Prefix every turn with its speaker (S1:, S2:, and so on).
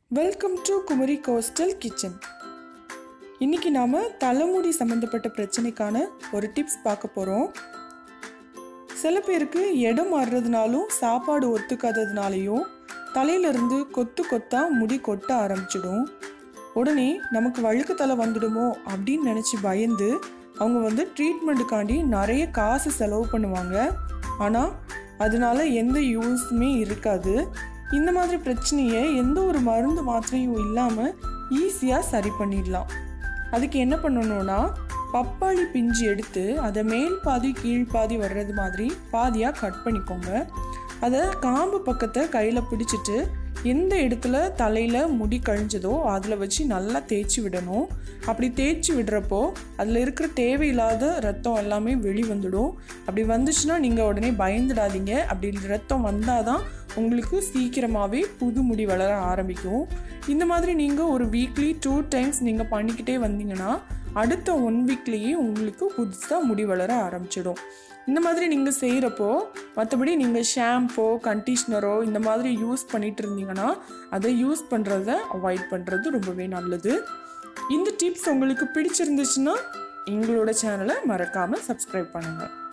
S1: welcome to Kumari coastal kitchen இன்னைக்கு நாம் தலைமுடி சம்மந்தப்பட்ட பிரச்சனைக்கான ஒரு டிப்ஸ் பார்க்க போகிறோம் சில பேருக்கு இடம் மாறுறதுனாலும் சாப்பாடு ஒத்துக்காததுனாலையும் தலையிலிருந்து கொத்து கொத்தா முடி கொட்ட ஆரம்பிச்சிடும் உடனே நமக்கு வழுக்கு தலை வந்துடுமோ அப்படின்னு நினச்சி பயந்து அவங்க வந்து ட்ரீட்மெண்ட்டுக்காண்டி நிறைய காசு செலவு பண்ணுவாங்க ஆனால் அதனால எந்த யூஸுமே இருக்காது இந்த மாதிரி பிரச்சனையை எந்த ஒரு மருந்து மாத்திரையும் இல்லாமல் ஈஸியாக சரி பண்ணிடலாம் அதுக்கு என்ன பண்ணணும்னா பப்பாளி பிஞ்சு எடுத்து அதை மேல் பாதி கீழ் பாதி வர்றது மாதிரி பாதியாக கட் பண்ணிக்கோங்க அதை காம்பு பக்கத்தை கையில் பிடிச்சிட்டு எந்த இடத்துல தலையில் முடி கழிஞ்சதோ அதில் வச்சு நல்லா தேய்ச்சி விடணும் அப்படி தேய்ச்சி விடுறப்போ அதில் இருக்கிற தேவையில்லாத ரத்தம் எல்லாமே வெளி வந்துடும் அப்படி வந்துச்சுன்னா நீங்கள் உடனே பயந்துடாதீங்க அப்படி ரத்தம் வந்தால் தான் உங்களுக்கு சீக்கிரமாகவே புது முடி வளர ஆரம்பிக்கும் இந்த மாதிரி நீங்கள் ஒரு வீக்லி டூ டைம்ஸ் நீங்கள் பண்ணிக்கிட்டே வந்தீங்கன்னா அடுத்த ஒன் வீக்லேயே உங்களுக்கு புதுசாக முடி வளர ஆரம்பிச்சிடும் இந்த மாதிரி நீங்கள் செய்கிறப்போ மற்றபடி நீங்கள் ஷாம்போ கண்டிஷ்னரோ இந்த மாதிரி யூஸ் பண்ணிட்டு இருந்தீங்கன்னா அதை யூஸ் பண்ணுறத அவாய்ட் பண்ணுறது ரொம்பவே நல்லது இந்த டிப்ஸ் உங்களுக்கு பிடிச்சிருந்துச்சுன்னா எங்களோட சேனலை மறக்காமல் சப்ஸ்கிரைப் பண்ணுங்கள்